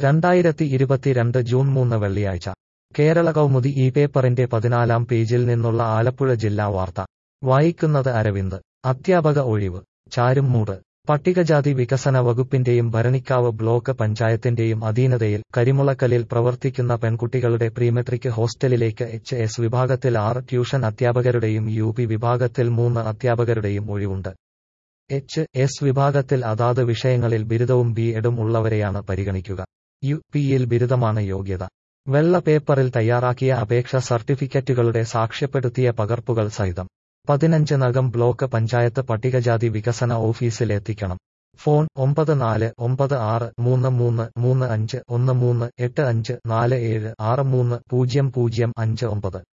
രണ്ടായിരത്തി ഇരുപത്തിരണ്ട് ജൂൺ മൂന്ന് വെള്ളിയാഴ്ച കേരള കൗമുദി ഈ പേപ്പറിന്റെ പതിനാലാം പേജിൽ നിന്നുള്ള ആലപ്പുഴ ജില്ലാ വാർത്ത വായിക്കുന്നത് അരവിന്ദ് അധ്യാപക ഒഴിവ് ചാരുംമൂട് പട്ടികജാതി വികസന വകുപ്പിന്റെയും ഭരണിക്കാവ് ബ്ലോക്ക് പഞ്ചായത്തിന്റെയും അധീനതയിൽ കരിമുളക്കലിൽ പ്രവർത്തിക്കുന്ന പെൺകുട്ടികളുടെ പ്രീമെട്രിക് ഹോസ്റ്റലിലേക്ക് എച്ച് എസ് വിഭാഗത്തിൽ ആറ് ട്യൂഷൻ അധ്യാപകരുടെയും യു പി വിഭാഗത്തിൽ മൂന്ന് അധ്യാപകരുടെയും ഒഴിവുണ്ട് എച്ച് എസ് വിഭാഗത്തിൽ അതാത് വിഷയങ്ങളിൽ ബിരുദവും ബി എഡും ഉള്ളവരെയാണ് പരിഗണിക്കുക യു പിയിൽ ബിരുദമാണ് യോഗ്യത വെള്ള പേപ്പറിൽ തയ്യാറാക്കിയ അപേക്ഷ സർട്ടിഫിക്കറ്റുകളുടെ സാക്ഷ്യപ്പെടുത്തിയ പകർപ്പുകൾ സഹിതം പതിനഞ്ച് നകം ബ്ലോക്ക് പഞ്ചായത്ത് പട്ടികജാതി വികസന ഓഫീസിൽ എത്തിക്കണം ഫോൺ ഒമ്പത് നാല് ഒമ്പത് ആറ് മൂന്ന് മൂന്ന് മൂന്ന് അഞ്ച് ഒന്ന് മൂന്ന് എട്ട് അഞ്ച് നാല് ഏഴ് ആറ് മൂന്ന് പൂജ്യം പൂജ്യം അഞ്ച് ഒമ്പത്